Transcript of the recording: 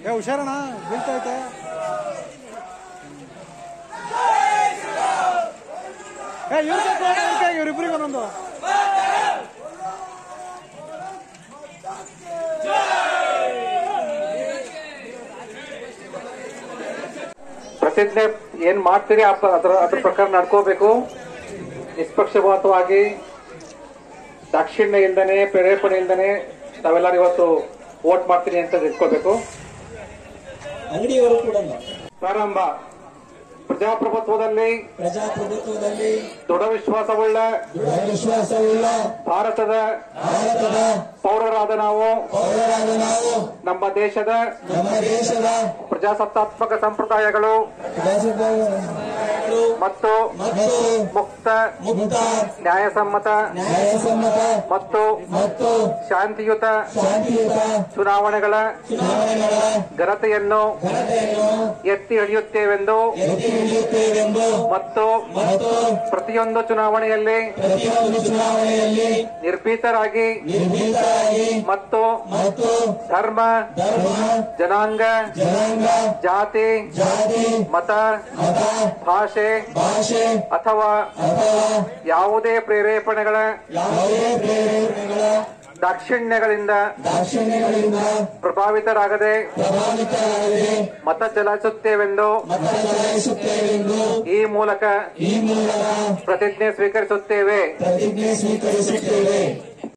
ಏ ಹುಷಾರಣ ಬೀಳ್ತೈತೆ ಏ ಇವ್ರಿಗೆ ಇವ್ರಿಬ್ರಿಗೆ ಒಂದೊಂದು ಪ್ರತಿಜ್ಞೆ ಏನ್ ಮಾಡ್ತೀರಿ ಆ ಪ- ಅದ್ರ ಅದ್ರ ಪ್ರಕಾರ ನಡ್ಕೋಬೇಕು ನಿಷ್ಪಕ್ಷಪಾತವಾಗಿ ದಾಕ್ಷಿಣ್ಯ ಇಲ್ದನೆ ಪ್ರೇರೇಪಣೆ ಇಲ್ದನೆ ತಾವೆಲ್ಲರೂ ಇವತ್ತು ವೋಟ್ ಮಾಡ್ತೀನಿ ಅಂತ ತಿಳ್ಕೋಬೇಕು ಅಂಗಡಿಯವರು ಕೂಡ ಪ್ರಾರಂಭ ಪ್ರಜಾಪ್ರಭುತ್ವದಲ್ಲಿ ಪ್ರಜಾಪ್ರಭುತ್ವದಲ್ಲಿ ದೃಢ ವಿಶ್ವಾಸವುಳ್ಳ ದೃಢ ವಿಶ್ವಾಸವುಳ್ಳ ಭಾರತದ ಭಾರತದ ಪೌರರಾದ ನಾವು ಪೌರರಾದ ನಾವು ನಮ್ಮ ದೇಶದ ನಮ್ಮ ದೇಶದ ಪ್ರಜಾಸತ್ತಾತ್ಮಕ ಸಂಪ್ರದಾಯಗಳು ಪ್ರಜಾಸತ್ತಾತ್ಮಕ ಮತ್ತು ಮತ್ತು ಮುಕ್ತ ಮುಕ್ತ ನ್ಯಾಯಸಮ್ಮತ ನ್ಯಾಯಸಮ್ಮತ ಮತ್ತು ಮತ್ತು ಶಾಂತಿಯುತ ಶಾಂತಿಯುತ ಚುನಾವಣೆಗಳ ಚುನಾವಣೆಗಳ ಘನತೆಯನ್ನು ಘನತೆಯನ್ನು ಎತ್ತಿ ಹಿಡಿಯುತ್ತೇವೆಂದು ಎತ್ತಿ ಹಿಡಿಯುತ್ತೇವೆಂದು ಮತ್ತು ಮತ್ತು ಪ್ರತಿಯೊಂದು ಚುನಾವಣೆಯಲ್ಲಿ ಪ್ರತಿಯೊಂದು ಚುನಾವಣೆಯಲ್ಲಿ ನಿರ್ಭೀತರಾಗಿ ನಿರ್ಭೀತರಾಗಿ ಮತ್ತು ಮತ್ತು ಧರ್ಮ ಧರ್ಮ ಜನಾಂಗ ಜನಾಂಗ ಜಾತಿ ಜಾತಿ ಮತ ಮತ ಭಾಷೆ ಭಾಷೆ ಅಥವಾ ಅಥವಾ ಯಾವುದೇ ಪ್ರೇರೇಪಣೆಗಳ ಯಾವುದೇ ಪ್ರೇರಣೆಗಳ ದಾಕ್ಷಿಣ್ಯಗಳಿಂದ ದಾಕ್ಷಿಣ್ಯಗಳಿಂದ ಪ್ರಭಾವಿತರಾಗದೆ ಪ್ರಭಾವಿತರಾಗದೆ ಮತ ಚಲಾಯಿಸುತ್ತೇವೆಂದು ಮತ ಚಲಾಯಿಸುತ್ತೇವೆಂದು ಈ ಮೂಲಕ ಈ ಮೂಲಕ ಪ್ರತಿಜ್ಞೆ ಸ್ವೀಕರಿಸುತ್ತೇವೆ ಪ್ರತಿಜ್ಞೆ ಸ್ವೀಕರಿಸುತ್ತೇವೆ